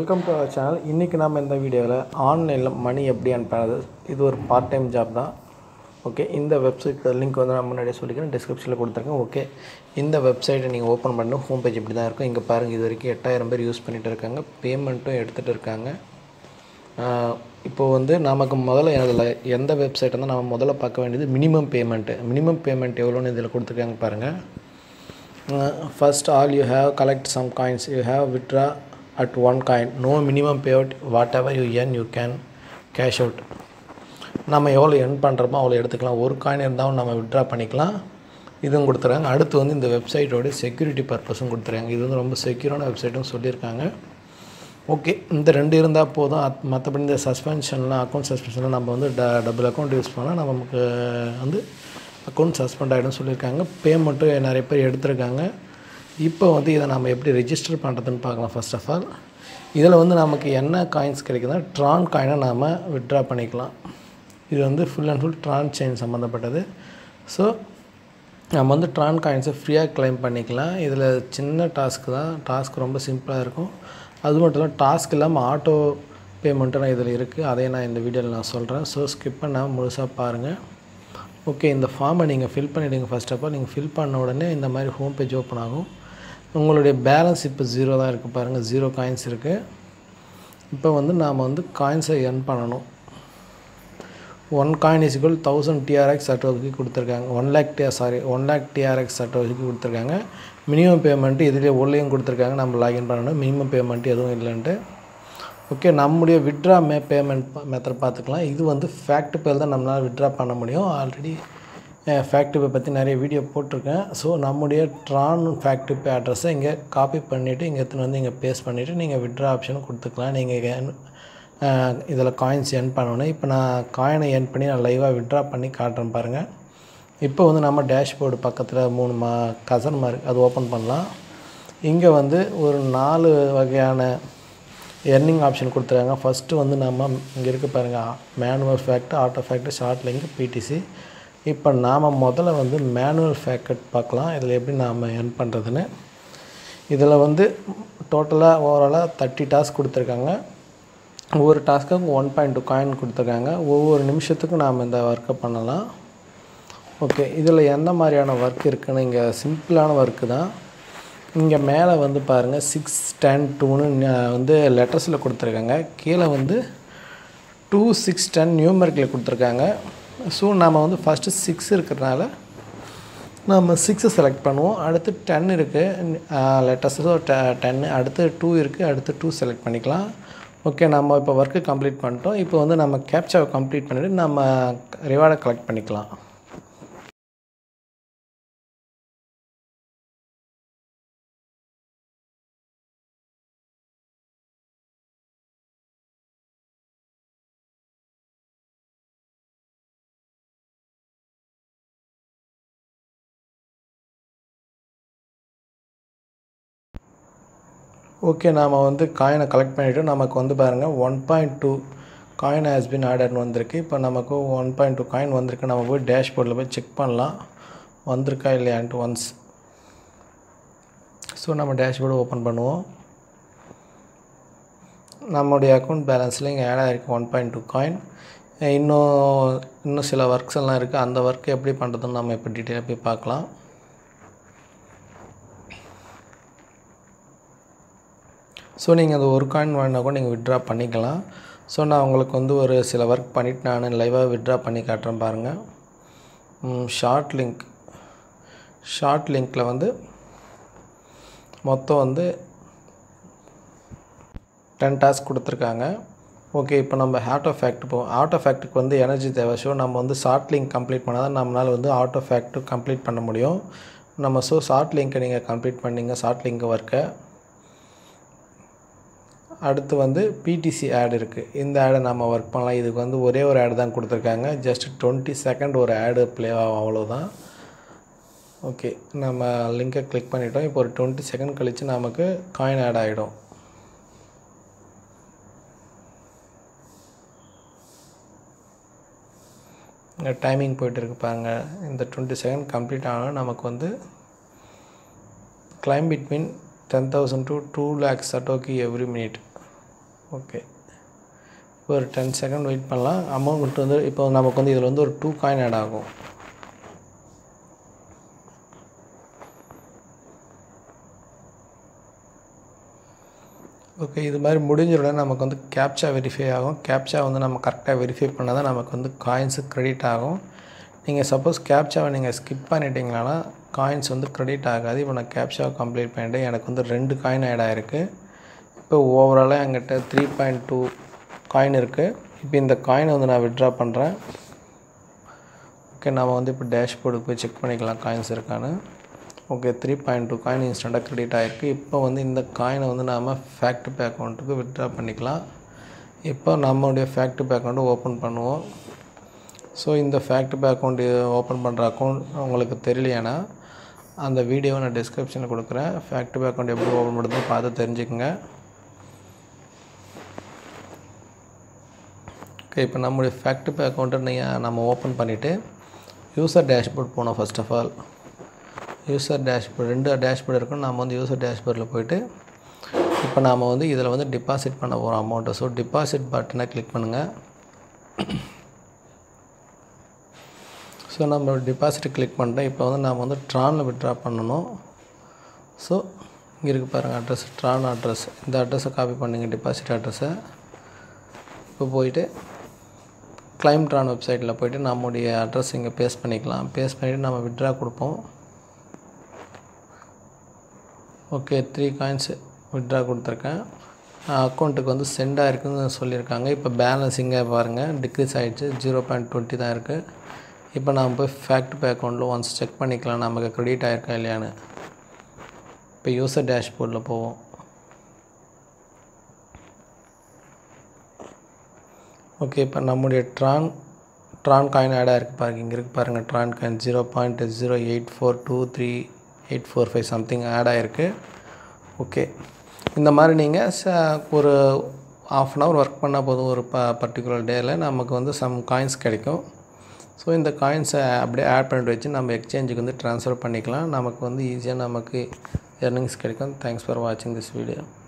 welcome to our channel இன்றைக்கி நம்ம இந்த வீடியோவில் ஆன்லைனில் மணி எப்படி அனுப்புறது இது ஒரு பார்ட் டைம் ஜாப் தான் ஓகே இந்த வெப்சைட் லிங்க் வந்து நான் முன்னாடியே சொல்லிக்கிறேன் டிஸ்கிரிப்ஷனில் கொடுத்துருக்கேன் ஓகே இந்த வெப்சைட்டை நீங்கள் ஓப்பன் பண்ணி ஹோம் பேஜ் இப்படி தான் இருக்கும் இங்கே பாருங்கள் இது வரைக்கும் எட்டாயிரம் பேர் யூஸ் பண்ணிகிட்டு இருக்காங்க பேமெண்ட்டும் எடுத்துகிட்டு இருக்காங்க ஆஹ் இப்போ வந்து நமக்கு முதல்ல அதில் எந்த வெப்சைட் வந்து நம்ம முதல்ல பார்க்க வேண்டியது மினிமம் பேமெண்ட்டு மினிமம் பேமெண்ட் எவ்வளோன்னு இதில் கொடுத்துருக்காங்க பாருங்கள் first all you have collect some coins you have withdraw at one coin no minimum pay out what ever you N you can cash out நம்ம எவ்வளோ எர்ன் பண்ணுறோமோ அவ்வளோ எடுத்துக்கலாம் ஒரு காயின் இருந்தாலும் நம்ம விட்ரா பண்ணிக்கலாம் இதுவும் கொடுத்துறாங்க அடுத்து வந்து இந்த வெப்சைட்டோட செக்யூரிட்டி பர்பஸும் கொடுத்துறாங்க இது வந்து ரொம்ப செக்யூரான வெப்சைட்டும் சொல்லியிருக்காங்க ஓகே இந்த ரெண்டு இருந்தால் போதும் அத் மற்றபடி இந்த சஸ்பென்ஷன்லாம் அக்கௌண்ட் சஸ்பென்ஷன்லாம் நம்ம வந்து ட டபுள் அக்கௌண்ட் யூஸ் பண்ணால் நமக்கு வந்து அக்கௌண்ட் சஸ்பெண்ட் ஆகிடும் சொல்லியிருக்காங்க பேமெண்ட்டும் நிறைய பேர் எடுத்திருக்காங்க இப்போ வந்து இதை நம்ம எப்படி ரெஜிஸ்டர் பண்ணுறதுன்னு பார்க்கலாம் ஃபர்ஸ்ட் ஆஃப் ஆல் இதில் வந்து நமக்கு என்ன காயின்ஸ் கிடைக்குதுன்னா ட்ரான் காயினை நாம் விட்ரா பண்ணிக்கலாம் இது வந்து full and full Tron chain சம்மந்தப்பட்டது ஸோ நம்ம வந்து ட்ரான் காயின்ஸை ஃப்ரீயாக கிளைம் பண்ணிக்கலாம் இதில் சின்ன டாஸ்க் தான் டாஸ்க் ரொம்ப சிம்பிளாக இருக்கும் அது மட்டும் இல்லாமல் டாஸ்க் இல்லாமல் ஆட்டோ பேமெண்ட்டும் இதில் இருக்குது அதையும் நான் இந்த வீடியோவில் நான் சொல்கிறேன் ஸோ ஸ்கிப் பண்ணாமல் முழுசாக பாருங்கள் ஓகே இந்த ஃபார்மை நீங்கள் ஃபில் பண்ணிவிடுங்க ஃபர்ஸ்ட் ஆஃப் ஆல் நீங்கள் ஃபில் பண்ண உடனே இந்த மாதிரி ஹோம் பேஜ் ஓப்பன் ஆகும் உங்களுடைய பேலன்ஸ் இப்போ ஜீரோ தான் இருக்குது பாருங்கள் ஜீரோ காயின்ஸ் இருக்குது இப்போ வந்து நாம் வந்து காயின்ஸை எர்ன் பண்ணணும் one coin is equal thousand TRX சட்டோவுக்கு கொடுத்துருக்காங்க one lakh T sorry one lakh TRX சட்டோவுக்கு கொடுத்துருக்காங்க மினிமம் பேமெண்ட்டு இதிலே உள்ளேயும் கொடுத்துருக்காங்க நம்ம லாகின் பண்ணணும் மினிமம் பேமெண்ட் எதுவும் இல்லைன்ட்டு ஓகே நம்முடைய விட்ரா மே பேமெண்ட் மெத்தட் பார்த்துக்கலாம் இது வந்து ஃபேக்ட் பேர் தான் நம்மளால் விட்ரா பண்ண முடியும் ஆல்ரெடி ஃபேக்ட் பே பற்றி நிறைய வீடியோ போட்டிருக்கேன் ஸோ நம்முடைய ட்ரான் ஃபேக்ட் பே அட்ரஸை இங்கே காப்பி பண்ணிவிட்டு இங்கே எடுத்துன்னு வந்து இங்கே பேஸ்ட் பண்ணிவிட்டு நீங்கள் விட்ரா ஆப்ஷன் கொடுத்துக்கலாம் நீங்கள் இதில் காயின்ஸ் எர்ன் பண்ணணும் இப்போ நான் காயினை எர்ன் பண்ணி நான் லைவாக விட்ரா பண்ணி காட்டுறேன் பாருங்கள் இப்போ வந்து நம்ம டேஷ்போர்டு பக்கத்தில் மூணு மா கசன் மாதிரி அது ஓப்பன் பண்ணலாம் இங்கே வந்து ஒரு நாலு வகையான எர்னிங் ஆப்ஷன் கொடுத்துருக்காங்க ஃபஸ்ட்டு வந்து நம்ம இங்கே இருக்க பாருங்கள் manual faucet auto faucet short link PTC இப்போ நாம் முதல்ல வந்து மேனுவல் ஃபேக்ட் பார்க்கலாம் இதில் எப்படி நாம் எர்ன் பண்ணுறதுன்னு இதில் வந்து டோட்டலாக ஓவராலாக தேர்ட்டி டாஸ்க் கொடுத்துருக்காங்க ஒவ்வொரு டாஸ்க்குக்கும் ஒன் பாயிண்ட் டூ காயின் கொடுத்துருக்காங்க ஒவ்வொரு நிமிஷத்துக்கும் நாம் இந்த ஒர்க்கை பண்ணலாம் ஓகே இதில் எந்த மாதிரியான ஒர்க் இருக்குன்னு இங்கே சிம்பிளான ஒர்க்கு தான் இங்கே மேலே வந்து பாருங்கள் சிக்ஸ் டென் டூன்னு வந்து லெட்டர்ஸில் கொடுத்துருக்காங்க கீழே வந்து டூ சிக்ஸ் டென் நியூமரிக்கில் கொடுத்துருக்காங்க ஸோ நம்ம வந்து ஃபஸ்ட்டு சிக்ஸ் இருக்கிறதுனால நம்ம சிக்ஸை செலக்ட் பண்ணுவோம் அடுத்து டென் இருக்குது லெட்டர்ஸோ டெ டென்னு அடுத்து டூ இருக்குது அடுத்து டூ செலக்ட் பண்ணிக்கலாம் ஓகே நம்ம இப்போ ஒர்க்கு கம்ப்ளீட் பண்ணிட்டோம் இப்போ வந்து நம்ம கேப்சாவை கம்ப்ளீட் பண்ணிவிட்டு நம்ம ரிவார்டை கலெக்ட் பண்ணிக்கலாம் ஓகே நாம் வந்து காயினை கலெக்ட் பண்ணிவிட்டு நமக்கு வந்து பாருங்கள் one point two coin has been ஆர்டர்னு வந்திருக்கு இப்போ நமக்கு ஒன் பாயிண்ட் டூ காயின் வந்திருக்கு நம்ம போய் டேஷ்போர்டில் போய் செக் பண்ணலாம் வந்திருக்கா இல்லையான்ட்டு ஒன்ஸ் ஸோ நம்ம டேஷ்போர்டு ஓப்பன் பண்ணுவோம் நம்மளுடைய அக்கௌண்ட் பேலன்ஸில் இங்கே ஆட் ஆகிருக்கு ஒன் பாயிண்ட் டூ காயின் இன்னும் இன்னும் சில ஒர்க்ஸ் எல்லாம் இருக்குது அந்த ஒர்க் எப்படி பண்ணுறதுன்னு நம்ம இப்போ டீட்டெயிலாக போய் பார்க்கலாம் ஸோ நீங்கள் அந்த ஒரு காயின் வாங்கினா கூட நீங்கள் விட்ரா பண்ணிக்கலாம் ஸோ நான் உங்களுக்கு வந்து ஒரு சில ஒர்க் பண்ணிவிட்டு நான் லைவாக விட்ரா பண்ணி காட்டுறேன் பாருங்கள் ஷார்ட் லிங்க் ஷார்ட் லிங்க்கில் வந்து மொத்தம் வந்து டென் டாஸ்க் கொடுத்துருக்காங்க ஓகே இப்போ நம்ம ஆட்டோ ஃபேக்ட் போவோம் ஆட்டோ ஃபேக்ட்டுக்கு வந்து எனர்ஜி தேவை ஸோ நம்ம வந்து ஷார்ட் லிங்க் கம்ப்ளீட் பண்ணால் தான் நம்மளால் வந்து ஆட்டோ ஃபேக்ட்டு கம்ப்ளீட் பண்ண முடியும் நம்ம ஸோ ஷார்ட் லிங்க்கை நீங்கள் கம்ப்ளீட் பண்ணிங்க ஷார்ட் லிங்க் ஒர்க்கை அடுத்து வந்து பிடிசி ஆட் இருக்குது இந்த ஆடை நம்ம ஒர்க் பண்ணலாம் இதுக்கு வந்து ஒரே ஒரு ஆடு தான் கொடுத்துருக்காங்க ஜஸ்ட் டுவெண்ட்டி செகண்ட் ஒரு ஆடு ப்ளே ஆகும் அவ்வளோதான் ஓகே நம்ம லிங்கை கிளிக் பண்ணிட்டோம் இப்போ ஒரு டுவெண்ட்டி செகண்ட் கழித்து நமக்கு காயின் ஆட் ஆகிடும் இங்கே டைமிங் போயிட்டு இருக்கு பாருங்கள் இந்த டுவெண்ட்டி செகண்ட் கம்ப்ளீட் ஆனால் நமக்கு வந்து claim between ten thousand to two lakhs சட்டோக்கி எவ்ரி மினிட் ஓகே ஒரு டென் செகண்ட் வெயிட் பண்ணலாம் அமௌண்ட் வந்து இப்போ நமக்கு வந்து இதில் வந்து ஒரு டூ காயின் ஆட் ஆகும் ஓகே இது மாதிரி முடிஞ்ச உடனே நமக்கு வந்து கேப்சா வெரிஃபை ஆகும் கேப்சா வந்து நம்ம கரெக்டாக வெரிஃபை பண்ணால் தான் நமக்கு வந்து காயின்ஸு க்ரெடிட் ஆகும் நீங்கள் சப்போஸ் கேப்சாவை நீங்கள் ஸ்கிப் பண்ணிட்டீங்கன்னா காயின்ஸ் வந்து க்ரெடிட் ஆகாது இப்போ நான் கேப்சாவை கம்ப்ளீட் பண்ணிவிட்டு எனக்கு வந்து ரெண்டு காயின் ஆட் ஆகிருக்கு இப்போ ஓவராலாக என்கிட்ட த்ரீ பாயிண்ட் டூ காயின் இருக்குது இப்போ இந்த காயினை வந்து நான் விட்ரா பண்ணுறேன் ஓகே நம்ம வந்து இப்போ டேஷ்போர்டுக்கு போய் செக் பண்ணிக்கலாம் காயின்ஸ் இருக்கான்னு okay three point two coin இன்ஸ்டண்ட்டாக க்ரெடிட் ஆகிருக்கு இப்போ வந்து இந்த காயினை வந்து நாம் ஃபேக்ட் பே அக்கௌண்ட்டுக்கு விட்ரா பண்ணிக்கலாம் இப்போ நம்மளுடைய ஃபேக்ட் பே அக்கௌண்ட்டை ஓப்பன் பண்ணுவோம் ஸோ இந்த ஃபேக்ட் பே அக்கௌண்ட் ஓப்பன் பண்ணுற அக்கௌண்ட் உங்களுக்கு தெரியலையானா அந்த வீடியோவை நான் டிஸ்கிரிப்ஷனில் கொடுக்குறேன் ஃபேக்ட் பே அக்கௌண்ட் எப்படி ஓப்பன் பண்ணுறதுன்னு பார்த்து தெரிஞ்சுக்கங்க ஓகே இப்போ நம்மளுடைய ஃபேக்ட் பே அக்கௌண்ட்டை நீங்கள் நம்ம ஓப்பன் பண்ணிவிட்டு யூசர் டேஷ்போர்ட் போனோம் first of all user dashboard ரெண்டு டேஷ்போர்டு இருக்கும் நம்ம வந்து யூசர் டேஷ்போர்டில் போயிட்டு இப்போ நாம் வந்து இதில் வந்து டிபாசிட் பண்ண போகிறோம் அமௌண்ட்டை ஸோ டிபாசிட் பட்டனை கிளிக் பண்ணுங்கள் ஸோ நம்ம டிபாசிட் கிளிக் பண்ணிட்டோம் இப்போ வந்து நாம் வந்து ட்ரானில் விட்ரா பண்ணணும் ஸோ இங்கே இருக்குது பாருங்கள் அட்ரஸ் ட்ரான் அட்ரஸ் இந்த அட்ரஸை காப்பி பண்ணுங்க டிபாசிட் அட்ரஸை இப்போ போயிட்டு கிளைம் ட்ரான் வெப்சைட்டில் போயிட்டு நம்முடைய அட்ரஸ் இங்கே பேஸ்ட் பண்ணிக்கலாம் பேஸ்ட் பண்ணிவிட்டு நம்ம விட்ரா கொடுப்போம் ஓகே த்ரீ காயின்ஸ் விட்ரா கொடுத்துருக்கேன் அக்கௌண்ட்டுக்கு வந்து சென்ட் ஆகிருக்குன்னு சொல்லியிருக்காங்க இப்போ பேலன்ஸ் இங்கே பாருங்கள் டிக்ரீஸ் ஆகிடுச்சு ஜீரோ பாயிண்ட் டுவெண்ட்டி தான் இருக்குது இப்போ நாம் போய் ஃபேக்ட் பே அக்கௌண்ட்டில் ஒன்ஸ் செக் பண்ணிக்கலாம் நமக்கு க்ரெடிட் ஆகிருக்கா இல்லையான்னு இப்போ யூசர் டேஷ்போர்டில் போவோம் ஓகே இப்போ நம்முடைய ட்ரான் ட்ரான் காயின் ஆடாக இருக்குது பாருங்க இங்கே இருக்குது பாருங்கள் Tron coin zero point zero eight four two three eight four five something add ஆகிருக்கு ஓகே இந்த மாதிரி நீங்கள் ச ஒரு ஆஃப் அன் ஹவர் ஒர்க் பண்ணால் போதும் ஒரு ப பர்டிகுலர் டேயில் நமக்கு வந்து சம் காயின்ஸ் கிடைக்கும் ஸோ இந்த காயின்ஸை அப்படியே ஆட் பண்ணிட்டு வச்சு நம்ம எக்ஸ்சேஞ்சுக்கு வந்து ட்ரான்ஸ்ஃபர் பண்ணிக்கலாம் நமக்கு வந்து ஈஸியாக நமக்கு எர்னிங்ஸ் கிடைக்கும் தேங்க்ஸ் ஃபார் வாட்சிங் திஸ் வீடியோ